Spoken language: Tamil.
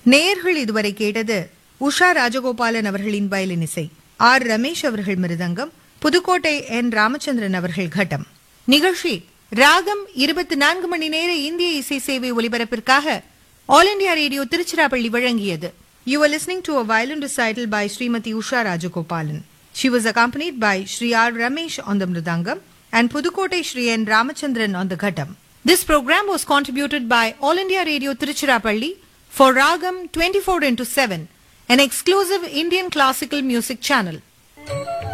நேயர்கள் இதுவரை கேட்டது உஷா ராஜகோபாலன் அவர்களின் வயலின் இசை ஆர் ரமேஷ் அவர்கள் மிருதங்கம் புதுக்கோட்டை என் ராமச்சந்திரன் அவர்கள் கட்டம் நிகழ்ச்சி ராகம் இருபத்தி நான்கு மணி நேர இந்திய இசை சேவை ஒலிபரப்பிற்காக ஆல் இண்டியா ரேடியோ திருச்சிராப்பள்ளி வழங்கியது you are listening to a violin recital by Shrimati Usha Rajagopalan She was accompanied by Sri R. Ramesh on the Mridangam and Pudukkottai Sri N. Ramachandran on the Ghatam. This program was contributed by All India Radio Tiruchirappalli for Ragam 24 into 7, an exclusive Indian classical music channel.